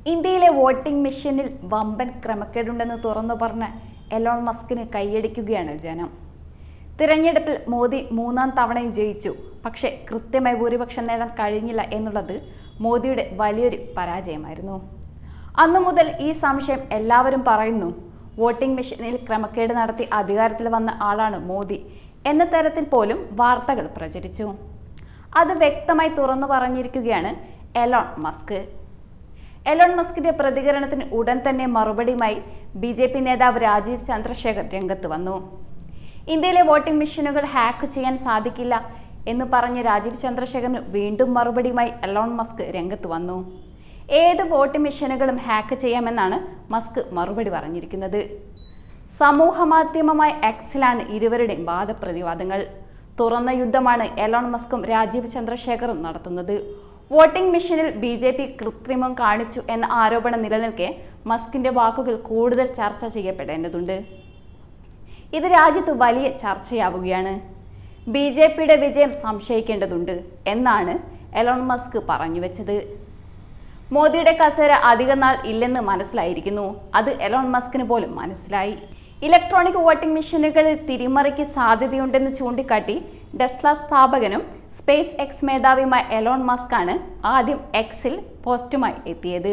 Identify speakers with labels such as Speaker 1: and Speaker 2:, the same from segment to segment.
Speaker 1: ഇന്ത്യയിലെ വോട്ടിംഗ് മെഷീനിൽ വമ്പൻ ക്രമക്കേടുണ്ടെന്ന് തുറന്നു പറഞ്ഞ എലോൺ മസ്കിന് കൈയടിക്കുകയാണ് ജനം തിരഞ്ഞെടുപ്പിൽ മോദി മൂന്നാം തവണയും ജയിച്ചു പക്ഷേ കൃത്യമായി ഭൂരിപക്ഷം നേടാൻ കഴിഞ്ഞില്ല എന്നുള്ളത് മോദിയുടെ വലിയൊരു പരാജയമായിരുന്നു അന്നു മുതൽ ഈ സംശയം എല്ലാവരും പറയുന്നു വോട്ടിംഗ് മെഷീനിൽ ക്രമക്കേട് നടത്തി അധികാരത്തിൽ വന്ന ആളാണ് മോദി എന്ന തരത്തിൽ പോലും വാർത്തകൾ പ്രചരിച്ചു അത് വ്യക്തമായി തുറന്നു പറഞ്ഞിരിക്കുകയാണ് എലോൺ മസ്ക് എലോൺ മസ്കിന്റെ പ്രതികരണത്തിന് ഉടൻ തന്നെ മറുപടിയുമായി ബി ജെ പി നേതാവ് രാജീവ് ചന്ദ്രശേഖർ രംഗത്ത് വന്നു ഇന്ത്യയിലെ വോട്ടിംഗ് മെഷീനുകൾ ഹാക്ക് ചെയ്യാൻ സാധിക്കില്ല എന്ന് പറഞ്ഞ് രാജീവ് ചന്ദ്രശേഖറിന് വീണ്ടും മറുപടിയുമായി എലോൺ മസ്ക് രംഗത്ത് വന്നു ഏത് വോട്ടിംഗ് മെഷീനുകളും ഹാക്ക് ചെയ്യാമെന്നാണ് മസ്ക് മറുപടി പറഞ്ഞിരിക്കുന്നത് സമൂഹ മാധ്യമമായ എക്സിലാണ് ഇരുവരുടെയും വാദപ്രതിവാദങ്ങൾ തുറന്ന യുദ്ധമാണ് എലോൺ മസ്കും രാജീവ് ചന്ദ്രശേഖറും നടത്തുന്നത് വോട്ടിംഗ് മെഷീനിൽ ബി ജെ പി കൃത്രിമം കാണിച്ചു എന്ന ആരോപണം നിലനിൽക്കെ മസ്കിന്റെ വാക്കുകൾ കൂടുതൽ ചർച്ച ചെയ്യപ്പെടേണ്ടതുണ്ട് ഇത് രാജ്യത്ത് വലിയ ചർച്ചയാവുകയാണ് ബി ജെ പിയുടെ വിജയം സംശയിക്കേണ്ടതുണ്ട് എന്നാണ് എലോൺ മസ്ക് പറഞ്ഞു വെച്ചത് മോദിയുടെ കസേര അധിക നാൾ ഇല്ലെന്ന് മനസ്സിലായിരിക്കുന്നു അത് എലോൺ മസ്കിന് പോലും മനസ്സിലായി ഇലക്ട്രോണിക് വോട്ടിംഗ് മെഷീനുകളിൽ തിരിമറിക്ക് സാധ്യതയുണ്ടെന്ന് ചൂണ്ടിക്കാട്ടി ഡെസ്ല സ്ഥാപകനും സ്പേസ് എക്സ് മേധാവിയുമായ എലോൺ മസ്ക് ആണ് ആദ്യം എക്സിൽ പോസ്റ്റുമായി എത്തിയത്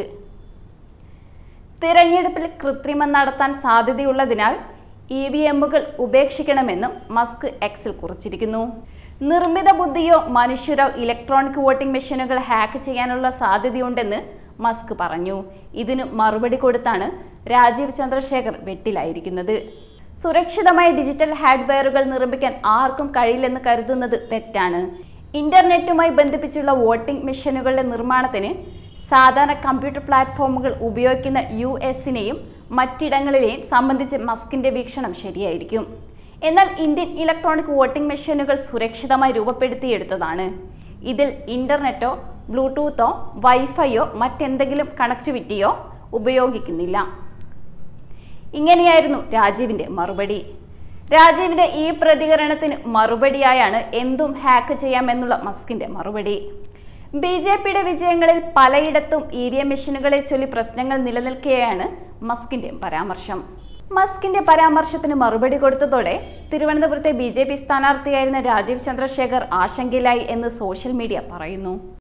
Speaker 1: തിരഞ്ഞെടുപ്പിൽ കൃത്രിമം നടത്താൻ സാധ്യതയുള്ളതിനാൽ ഇ വി എമ്മുകൾ ഉപേക്ഷിക്കണമെന്നും മസ്ക് എക്സിൽ കുറിച്ചിരിക്കുന്നു നിർമ്മിത ബുദ്ധിയോ മനുഷ്യരോ ഇലക്ട്രോണിക് വോട്ടിംഗ് മെഷീനുകൾ ഹാക്ക് ചെയ്യാനുള്ള സാധ്യതയുണ്ടെന്ന് മസ്ക് പറഞ്ഞു ഇതിന് മറുപടി കൊടുത്താണ് രാജീവ് ചന്ദ്രശേഖർ വെട്ടിലായിരിക്കുന്നത് സുരക്ഷിതമായ ഡിജിറ്റൽ ഹാർഡ്വെയറുകൾ നിർമ്മിക്കാൻ ആർക്കും കഴിയില്ലെന്ന് കരുതുന്നത് തെറ്റാണ് ഇന്റർനെറ്റുമായി ബന്ധിപ്പിച്ചുള്ള വോട്ടിംഗ് മെഷീനുകളുടെ നിർമ്മാണത്തിന് സാധാരണ കമ്പ്യൂട്ടർ പ്ലാറ്റ്ഫോമുകൾ ഉപയോഗിക്കുന്ന യു എസിനെയും മറ്റിടങ്ങളിലെയും സംബന്ധിച്ച് മസ്കിന്റെ വീക്ഷണം ശരിയായിരിക്കും എന്നാൽ ഇന്ത്യൻ ഇലക്ട്രോണിക് വോട്ടിംഗ് മെഷീനുകൾ സുരക്ഷിതമായി രൂപപ്പെടുത്തിയെടുത്തതാണ് ഇതിൽ ഇന്റർനെറ്റോ ബ്ലൂടൂത്തോ വൈഫൈയോ മറ്റെന്തെങ്കിലും കണക്ടിവിറ്റിയോ ഉപയോഗിക്കുന്നില്ല ഇങ്ങനെയായിരുന്നു രാജീവിന്റെ മറുപടി രാജീവിന്റെ ഈ പ്രതികരണത്തിന് മറുപടിയായാണ് എന്തും ഹാക്ക് ചെയ്യാമെന്നുള്ള മസ്കിന്റെ മറുപടി ബി ജെ പിയുടെ വിജയങ്ങളിൽ പലയിടത്തും ഇ വി എം മെഷീനുകളെ ചൊല്ലി പ്രശ്നങ്ങൾ നിലനിൽക്കുകയാണ് മസ്കിന്റെ പരാമർശം മസ്കിന്റെ പരാമർശത്തിന് മറുപടി കൊടുത്തതോടെ തിരുവനന്തപുരത്തെ ബി ജെ പി സ്ഥാനാർത്ഥിയായിരുന്ന രാജീവ് ചന്ദ്രശേഖർ ആശങ്കയിലായി എന്ന് സോഷ്യൽ മീഡിയ പറയുന്നു